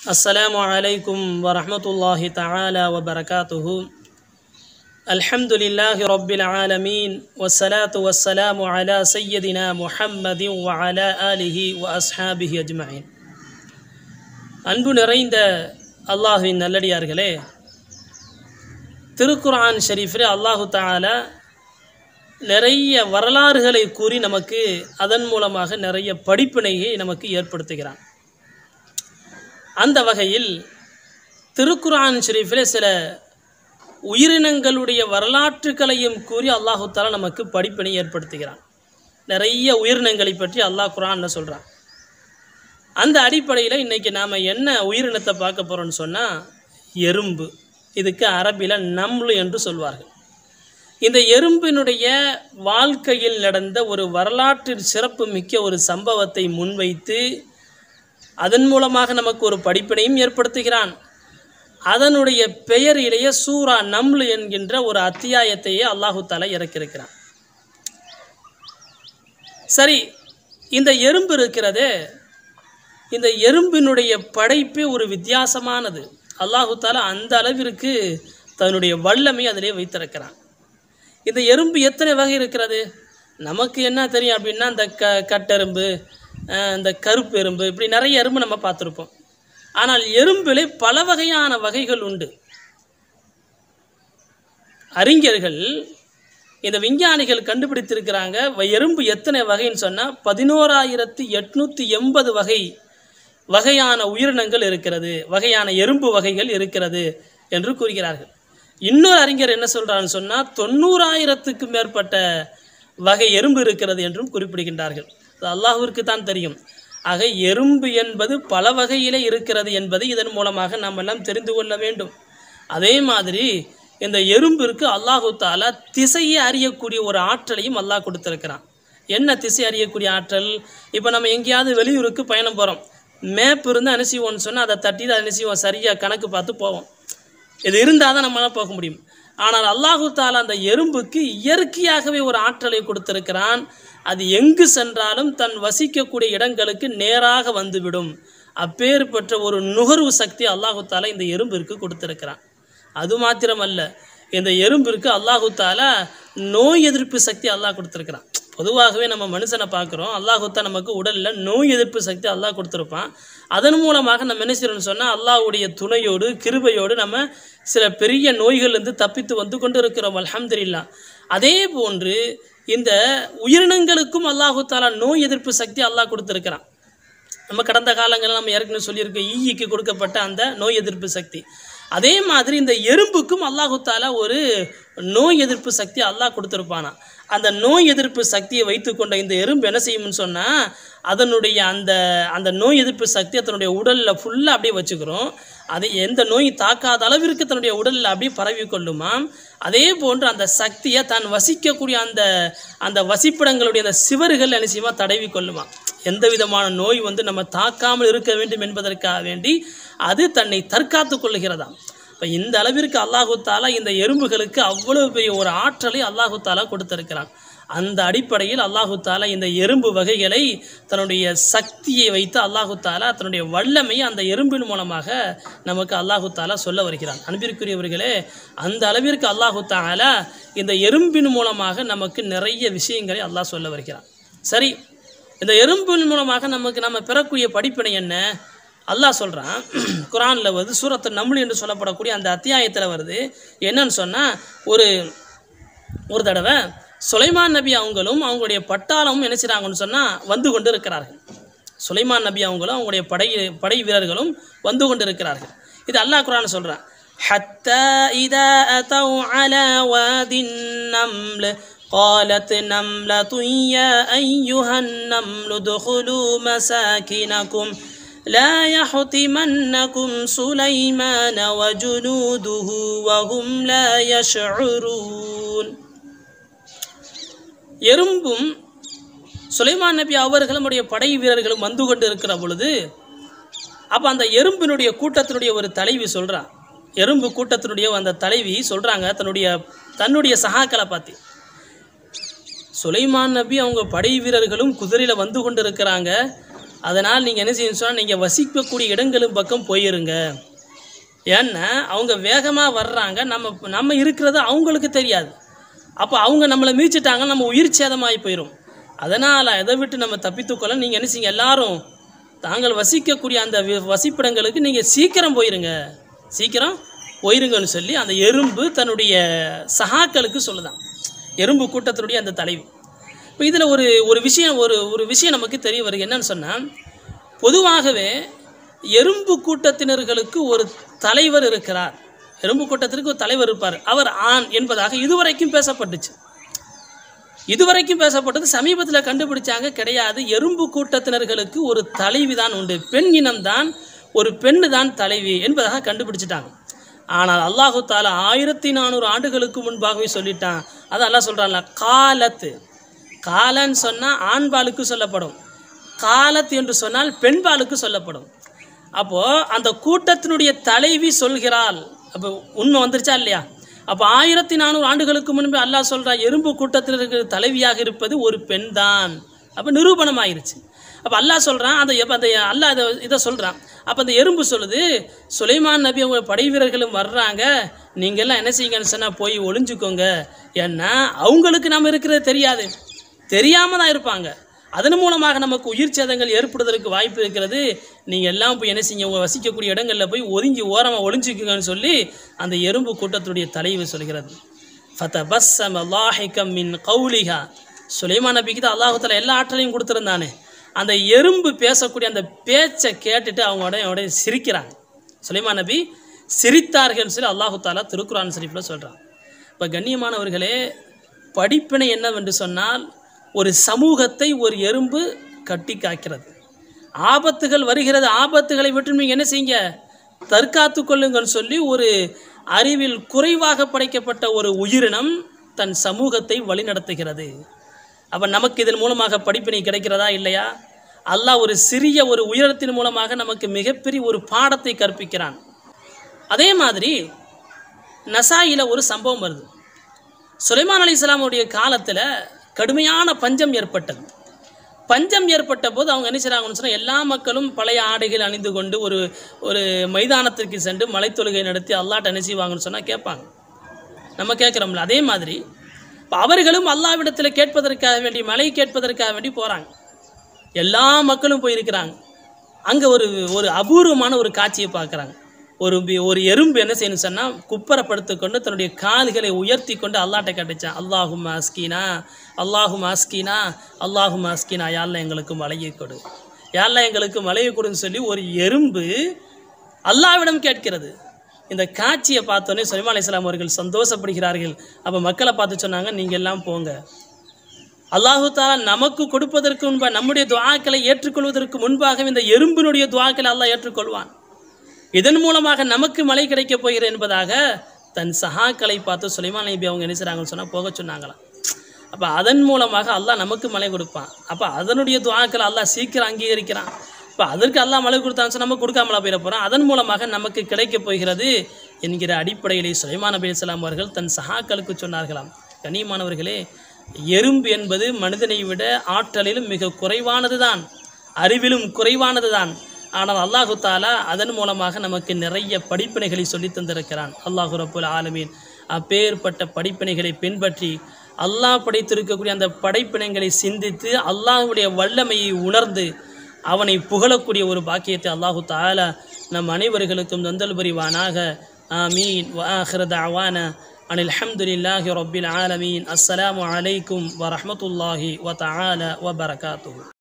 السلام عليكم ورحمة الله تعالى وبركاته الحمد لله رب العالمين والصلاة والسلام على سيدنا محمد وعلى آله وأصحابه أجمعين அன்பு நிறைந்த அல்லாஹுவின் நல்லடியார்களே திருக்குர்ஆன் ஷரீஃபில் அல்லாஹு தஆலா நிறைய வரலாறுகளை கூறி நமக்கு அதன் மூலமாக நிறைய படிப்பினையை நமக்கு ஏற்படுத்துகிறான் அந்த வகையில் திருக்குர்ஆன் ஷரீஃபில் சில உயிரினங்களுடைய வரலாற்றுக்களையும் கூறி அல்லாஹு தாலா நமக்கு படிப்பினை ஏற்படுத்துகிறான் நிறைய உயிரினங்களை பற்றி அல்லாஹ் குரானில் சொல்கிறான் அந்த அடிப்படையில் இன்றைக்கி நாம் என்ன உயிரினத்தை பார்க்க போகிறோம்னு சொன்னால் எறும்பு இதுக்கு அரபியில் நம்லு என்று சொல்வார்கள் இந்த எறும்பினுடைய வாழ்க்கையில் நடந்த ஒரு வரலாற்றில் சிறப்பு மிக்க ஒரு சம்பவத்தை முன்வைத்து அதன் மூலமாக நமக்கு ஒரு படிப்பினையும் ஏற்படுத்துகிறான் அதனுடைய பெயரிலேயே சூரா நம்லு என்கின்ற ஒரு அத்தியாயத்தையே அல்லாஹு தாலா இறக்கியிருக்கிறான் சரி இந்த எறும்பு இருக்கிறதே இந்த எறும்பினுடைய படைப்பே ஒரு வித்தியாசமானது அல்லாஹு தாலா அந்த அளவிற்கு தன்னுடைய வல்லமை அதிலே வைத்திருக்கிறான் இந்த எறும்பு எத்தனை வகை இருக்கிறது நமக்கு என்ன தெரியும் அப்படின்னா இந்த க கட்டெரும்பு அஹ் இந்த கருப்பு எறும்பு இப்படி நிறைய எறும்பு நம்ம பார்த்துருப்போம் ஆனால் எறும்பிலே பல வகையான வகைகள் உண்டு அறிஞர்கள் இந்த விஞ்ஞானிகள் கண்டுபிடித்திருக்கிறாங்க வ- எறும்பு எத்தனை வகைன்னு சொன்னால் பதினோராயிரத்தி எட்நூற்றி எண்பது வகை வகையான உயிரினங்கள் இருக்கிறது வகையான எறும்பு வகைகள் இருக்கிறது என்று கூறுகிறார்கள் இன்னொரு அறிஞர் என்ன சொல்றான்னு சொன்னால் தொண்ணூறாயிரத்துக்கு மேற்பட்ட வகை எறும்பு இருக்கிறது என்றும் குறிப்பிடுகின்றார்கள் அது அல்லாஹ்விற்கு தான் தெரியும் ஆக எறும்பு என்பது பல வகையிலே இருக்கிறது என்பதை இதன் மூலமாக நாம் எல்லாம் தெரிந்து கொள்ள வேண்டும் அதே மாதிரி இந்த எறும்பிற்கு அல்லாஹு தாலா திசையை அறியக்கூடிய ஒரு ஆற்றலையும் அல்லாஹ் கொடுத்திருக்கிறான் என்ன திசை அறியக்கூடிய ஆற்றல் இப்போ நம்ம எங்கேயாவது வெளியூருக்கு பயணம் போகிறோம் மேப் இருந்தால் என்ன செய்வோம்னு சொன்னால் அதை தட்டி அதை என்ன செய்வோம் சரியாக கணக்கு பார்த்து போவோம் இது இருந்தால் தான் நம்மளால் போக முடியும் ஆனால் அல்லாஹு தாலா அந்த எறும்புக்கு இயற்கையாகவே ஒரு ஆற்றலை கொடுத்திருக்கிறான் அது எங்கு சென்றாலும் தன் வசிக்கக்கூடிய இடங்களுக்கு நேராக வந்துவிடும் அப்பேற்பட்ட ஒரு நுகர்வு சக்தி அல்லாஹு தாலா இந்த எறும்பிற்கு கொடுத்திருக்கிறான் அது மாத்திரமல்ல இந்த எறும்பிற்கு அல்லாஹு தாலா நோய் எதிர்ப்பு சக்தி அல்லாஹ் கொடுத்துருக்கிறான் பொதுவாகவே நம்ம மனுஷனை பார்க்குறோம் அல்லாஹுத்தா நமக்கு உடலில் நோய் எதிர்ப்பு சக்தி அல்லாஹ் கொடுத்துருப்பான் அதன் மூலமாக நம்ம என்ன செய்யறோம்னு சொன்னால் அல்லாஹ்வுடைய துணையோடு கிருபையோடு நம்ம சில பெரிய நோய்கள்லேருந்து தப்பித்து வந்து கொண்டு இருக்கிறோம் அல்ஹம்துலில்லாஹ் அதே போன்று இந்த உயிரினங்களுக்கும் அல்லாஹு தாலா நோய் எதிர்ப்பு சக்தி அல்லாஹ் கொடுத்துருக்கிறான் நம்ம கடந்த காலங்களில் நம்ம ஏற்கனவே சொல்லியிருக்கோம் ஈய்க்கு கொடுக்கப்பட்ட அந்த நோய் எதிர்ப்பு சக்தி அதே மாதிரி இந்த எறும்புக்கும் அல்லாஹு தாலா ஒரு நோய் எதிர்ப்பு சக்தி அல்லாஹ் கொடுத்துருப்பானா அந்த நோய் எதிர்ப்பு சக்தியை வைத்துக்கொண்ட இந்த எறும்பு என்ன செய்யும்னு சொன்னால் அதனுடைய அந்த அந்த நோய் எதிர்ப்பு சக்தி தன்னுடைய உடலில் ஃபுல்லாக அப்படியே வச்சுக்கிறோம் அது எந்த நோய் தாக்காத அளவிற்கு தன்னுடைய உடலில் அப்படியே பரவி கொள்ளுமாம் அதே போன்று அந்த சக்தியை தான் வசிக்கக்கூடிய அந்த அந்த வசிப்பிடங்களுடைய அந்த சிவறுகள் என்ன செய்யுமா தடவி கொள்ளுமா எந்த விதமான நோய் வந்து நம்ம தாக்காமல் இருக்க வேண்டும் என்பதற்காக வேண்டி அது தன்னை தற்காத்து கொள்ளுகிறதாம் இப்போ இந்த அளவிற்கு அல்லாஹு தாலா இந்த எறும்புகளுக்கு அவ்வளவு பெரிய ஒரு ஆற்றலை அல்லாஹு தாலா கொடுத்திருக்கிறான் அந்த அடிப்படையில் அல்லாஹு தாலா இந்த எறும்பு வகைகளை தன்னுடைய சக்தியை வைத்து அல்லாஹு தாலா தன்னுடைய வல்லமையை அந்த எறும்பின் மூலமாக நமக்கு அல்லாஹு தாலா சொல்ல வருகிறான் அன்பிற்குரியவர்களே அந்த அளவிற்கு அல்லாஹு தாலா இந்த எறும்பின் மூலமாக நமக்கு நிறைய விஷயங்களை அல்லாஹ் சொல்ல வருகிறான் சரி இந்த எறும்பின் மூலமாக நமக்கு நம்ம பெறக்கூடிய படிப்பினை என்ன அல்லாஹ் சொல்கிறான் குரானில் வருது சூரத்து நம்லு என்று சொல்லப்படக்கூடிய அந்த அத்தியாயத்தில் வருது என்னன்னு சொன்னால் ஒரு ஒரு தடவை சுலைமான் நபி அவங்களும் அவங்களுடைய பட்டாளமும் என்ன செய்கிறாங்கன்னு சொன்னால் வந்து கொண்டு இருக்கிறார்கள் சுலைமான் நபி அவங்களும் அவங்களுடைய படை படை வீரர்களும் வந்து கொண்டு இருக்கிறார்கள் இது அல்லாஹ் குரான் சொல்கிறான் حتى إذا أتوا على واد النمل قالت نملة يا أيها النمل ادخلوا مساكنكم لا يحطمنكم سليمان وجنوده وهم لا يشعرون எறும்பும் சுலைமான் நபி அவர்களுடைய படை வீரர்களும் வந்து கொண்டு இருக்கிற பொழுது அப்போ அந்த எறும்பினுடைய கூட்டத்தினுடைய ஒரு தலைவி சொல்றா எறும்பு கூட்டத்தினுடைய அந்த தலைவி சொல்றாங்க தன்னுடைய தன்னுடைய சகாக்களை பார்த்து சுலைமான் நபி அவங்க படை வீரர்களும் குதிரையில் வந்து கொண்டு இருக்கிறாங்க அதனால் நீங்கள் என்ன செய்யணும் சொன்னால் நீங்கள் வசிக்கக்கூடிய இடங்களும் பக்கம் போயிருங்க ஏன்னா அவங்க வேகமாக வர்றாங்க நம்ம நம்ம இருக்கிறது அவங்களுக்கு தெரியாது அப்போ அவங்க நம்மளை மீச்சிட்டாங்க நம்ம உயிர் சேதமாகி போயிடும் அதனால் இதை விட்டு நம்ம தப்பித்துக்கொள்ள நீங்கள் என்ன செய்யுங்க எல்லாரும் தாங்கள் வசிக்கக்கூடிய அந்த வி- வசிப்பிடங்களுக்கு நீங்கள் சீக்கிரம் போயிருங்க சீக்கிரம் போயிருங்கன்னு சொல்லி அந்த எறும்பு தன்னுடைய சகாக்களுக்கு சொல்லுதான் எறும்பு கூட்டத்தினுடைய அந்த தலைவி இப்போ இதில் ஒரு ஒரு விஷயம் ஒரு ஒரு விஷயம் நமக்கு தெரிய வருது என்னன்னு சொன்னால் பொதுவாகவே எறும்பு கூட்டத்தினர்களுக்கு ஒரு தலைவர் இருக்கிறார் எறும்பு கூட்டத்திற்கு ஒரு தலைவர் இருப்பார் அவர் ஆண் என்பதாக இதுவரைக்கும் பேசப்பட்டுச்சு இதுவரைக்கும் பேசப்பட்டது சமீபத்தில் கண்டுபிடிச்சாங்க கிடையாது எறும்பு கூட்டத்தினர்களுக்கு ஒரு தலைவி தான் உண்டு பெண் இனம்தான் ஒரு பெண்ணு தான் தலைவி என்பதாக கண்டுபிடிச்சிட்டாங்க ஆனால் அல்லாஹு தாலா ஆயிரத்தி நானூறு ஆண்டுகளுக்கு முன்பாகவே சொல்லிட்டான் அது அல்லாஹ் சொல்கிறான்ல காலத்து காலன்னு சொன்னால் ஆண்பாலுக்கு சொல்லப்படும் காலத் என்று சொன்னால் பெண்பாலுக்கு சொல்லப்படும் அப்போது அந்த கூட்டத்தினுடைய தலைவி சொல்கிறாள் அப்போ உண்மை வந்துருச்சா இல்லையா அப்போ ஆயிரத்தி நானூறு ஆண்டுகளுக்கு முன்பு அல்லாஹ் சொல்றா எறும்பு கூட்டத்தில் இருக்கிற தலைவியாக இருப்பது ஒரு பெண் தான் அப்போ நிரூபணமாயிருச்சு அப்போ அல்லாஹ் சொல்கிறான் அந்த எப்ப அந்த அல்லாஹ் இதை இதை சொல்கிறான் அப்போ அந்த எறும்பு சொல்லுது சுலைமான் நபி அவங்க படை வீரர்களும் வர்றாங்க நீங்கள்லாம் என்ன செய்யுங்கன்னு சொன்னால் போய் ஒளிஞ்சுக்கோங்க ஏன்னா அவங்களுக்கு நம்ம இருக்கிறது தெரியாது தெரியாமல் தான் இருப்பாங்க அதன் மூலமாக நமக்கு உயிர் சேதங்கள் ஏற்படுவதற்கு வாய்ப்பு இருக்கிறது நீங்கள் எல்லாம் போய் என்ன செய்யுங்க உங்க வசிக்கக்கூடிய இடங்களில் போய் ஒதுங்கி ஓரமாக ஒளிஞ்சிக்குங்கன்னு சொல்லி அந்த எறும்பு கூட்டத்துடைய தலைவர் சொல்கிறது ஃபதபஸ்ஸம லாஹிகம் மின் கௌலிஹா சுலைமான் நபிக்கு தான் அல்லாஹு தஆலா எல்லா ஆற்றலையும் கொடுத்துருந்தானே அந்த எறும்பு பேசக்கூடிய அந்த பேச்சை கேட்டுட்டு அவங்க உடனே உடனே சிரிக்கிறாங்க சுலைமான் நபி சிரித்தார்கள்னு சொல்லி அல்லாஹு தாலா திருக்குரான் ஷரீஃபில் சொல்கிறான் இப்போ கண்ணியமானவர்களே படிப்பினை என்னவென்று சொன்னால் ஒரு சமூகத்தை ஒரு எறும்பு கட்டி காக்கிறது ஆபத்துகள் வருகிறது ஆபத்துகளை விட்டு நீங்கள் என்ன செய்யுங்க தற்காத்து கொள்ளுங்கன்னு சொல்லி ஒரு அறிவில் குறைவாக படைக்கப்பட்ட ஒரு உயிரினம் தன் சமூகத்தை வழிநடத்துகிறது அப்போ நமக்கு இதன் மூலமாக படிப்பினை கிடைக்கிறதா இல்லையா அல்லாஹ் ஒரு சிறிய ஒரு உயரத்தின் மூலமாக நமக்கு மிகப்பெரிய ஒரு பாடத்தை கற்பிக்கிறான் அதே மாதிரி நசாயில ஒரு சம்பவம் வருது சுலைமான் அலி இஸ்லாமுடைய காலத்தில் கடுமையான பஞ்சம் ஏற்பட்டது பஞ்சம் ஏற்பட்ட போது அவங்க என்ன செய்கிறாங்கன்னு சொன்னால் எல்லா மக்களும் பழைய ஆடைகள் அணிந்து கொண்டு ஒரு ஒரு மைதானத்திற்கு சென்று மலைத்தொழுகை நடத்தி அல்லாட்ட என்ன செய்வாங்கன்னு சொன்னால் கேட்பாங்க நம்ம கேட்குறோம்ல அதே மாதிரி இப்போ அவர்களும் அல்லாவிடத்தில் கேட்பதற்காக வேண்டி மழை கேட்பதற்காக வேண்டி போகிறாங்க எல்லா மக்களும் போயிருக்கிறாங்க அங்கே ஒரு ஒரு அபூர்வமான ஒரு காட்சியை பார்க்குறாங்க ஒரு பி- ஒரு எறும்பு என்ன செய்யணும் சொன்னால் குப்பரப்படுத்து கொண்டு தன்னுடைய கால்களை உயர்த்தி கொண்டு அல்லாட்ட கட்டுச்சான் அல்லாஹு மாஸ்கீனா அல்லாஹு மாஸ்கீனா அல்லாஹு மாஸ்கீனா யாழ்ல எங்களுக்கு மழையை கொடு யாழ்ல எங்களுக்கு மழையை கொடுன்னு சொல்லி ஒரு எறும்பு அல்லாவிடம் கேட்கிறது இந்த காட்சியை பார்த்தோன்னே சுலைமா அலைஹிஸ்ஸலாம் அவர்கள் சந்தோஷப்படுகிறார்கள் அப்போ மக்களை பார்த்து சொன்னாங்க நீங்கள் எல்லாம் போங்க அல்லாஹு தாலா நமக்கு கொடுப்பதற்கு முன்பாக நம்முடைய துஆக்களை ஏற்றுக்கொள்வதற்கு முன்பாக இந்த எறும்பினுடைய துஆக்களை அல்லாஹ் ஏற்றுக்கொள்வான் இதன் மூலமாக நமக்கு மழை கிடைக்கப் போகிறது என்பதாக தன் சஹாக்களை பார்த்து சுலைமான் நபி அவங்க என்ன செய்றாங்கன்னு சொன்னால் போக சொன்னாங்களாம் அப்போ அதன் மூலமாக அல்லாஹ் நமக்கு மழை கொடுப்பான் அப்போ அதனுடைய துஆக்களை அல்லாஹ் சீக்கிரம் அங்கீகரிக்கிறான் இப்போ அதற்கு அல்லாஹ் மழை கொடுத்தான்னு சொன்னா நம்ம கொடுக்காமலா போயிட போகிறோம் அதன் மூலமாக நமக்கு கிடைக்கப் போகிறது என்கிற அடிப்படையிலே சுலைமான் நபி அலைஹிஸ்ஸலாம் அவர்கள் தன் சஹாக்களுக்கு சொன்னார்களாம் கண்ணியமானவர்களே எறும்பு என்பது மனிதனை விட ஆற்றலிலும் மிக குறைவானது தான் அறிவிலும் குறைவானது தான் ஆனால் அல்லாஹு தாலா அதன் மூலமாக நமக்கு நிறைய படிப்பினைகளை சொல்லித் தந்திருக்கிறான் அல்லாஹு ரப்புல் ஆலமீன் அப்பேற்பட்ட படிப்பினைகளை பின்பற்றி அல்லாஹ் படைத்திருக்கக்கூடிய அந்த படைப்பினங்களை சிந்தித்து அல்லாஹ்வுடைய வல்லமையை உணர்ந்து அவனை புகழக்கூடிய ஒரு பாக்கியத்தை அல்லாஹு தாலா நம் அனைவர்களுக்கும் தந்தல் புரிவானாக ஆமீன் வஆஹிரு தஅவானா அனில் ஹம்துலில்லாஹி ரப்பில் ஆலமீன் அஸ்ஸலாமு அலைக்கும் வரஹ்மத்துல்லாஹி வ தஆலா வ பரகாத்துஹு